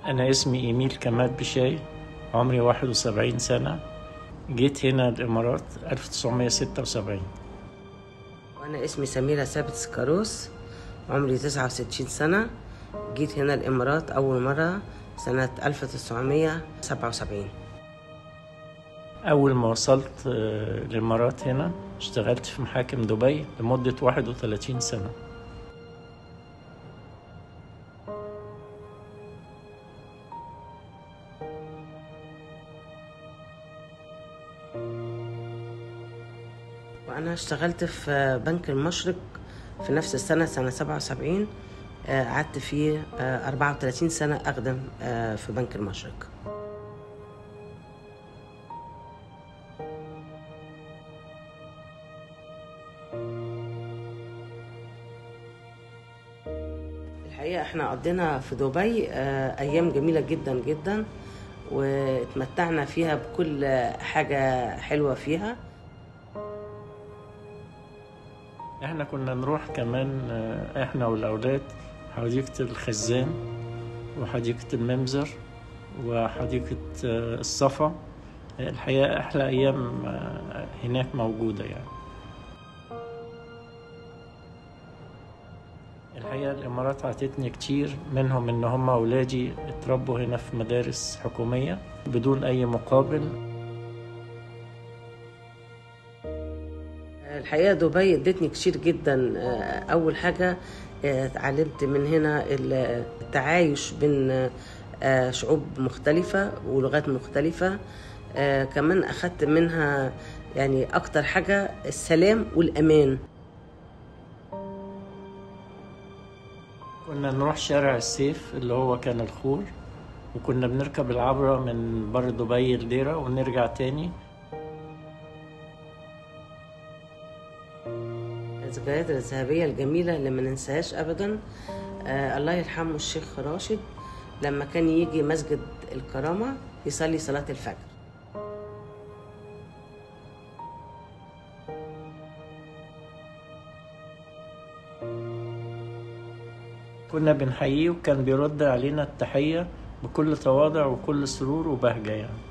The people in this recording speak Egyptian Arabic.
أنا اسمي إيميل كمال بشاي عمري 71 سنة جيت هنا الإمارات 1976 وأنا اسمي سميرة ثابت سكاروس عمري 69 سنة جيت هنا الإمارات أول مرة سنة 1977 أول ما وصلت آه، الإمارات هنا اشتغلت في محاكم دبي لمدة 31 سنة وأنا اشتغلت في بنك المشرق في نفس السنة سنة 77 آه، قعدت فيه آه، 34 سنة أخدم آه، في بنك المشرق الحقيقة احنا قضينا في دبي آه، أيام جميلة جدا جدا واتمتعنا فيها بكل حاجة حلوة فيها احنا كنا نروح كمان آه، احنا والأولاد حديقة الخزان وحديقة الممزر وحديقة آه، الصفا الحقيقة أحلى أيام آه، هناك موجودة يعني الحقيقة الإمارات عطتني كتير منهم إن هم أولادي اتربوا هنا في مدارس حكومية بدون أي مقابل الحقيقة دبي ادتني كتير جدا آه، أول حاجة آه، اتعلمت من هنا ال- التعايش بين آه، شعوب مختلفة ولغات مختلفة آه، كمان أخدت منها يعني أكتر حاجة السلام والأمان كنا نروح شارع السيف اللي هو كان الخور وكنا بنركب العبرة من بر دبي لديرة ونرجع تاني الذكريات الذهبية الجميلة اللي ما ننساهاش أبدا آه الله يرحمه الشيخ راشد لما كان يجي مسجد الكرامة يصلي صلاة الفجر كنا بنحييه وكان بيرد علينا التحية بكل تواضع وكل سرور وبهجة يعني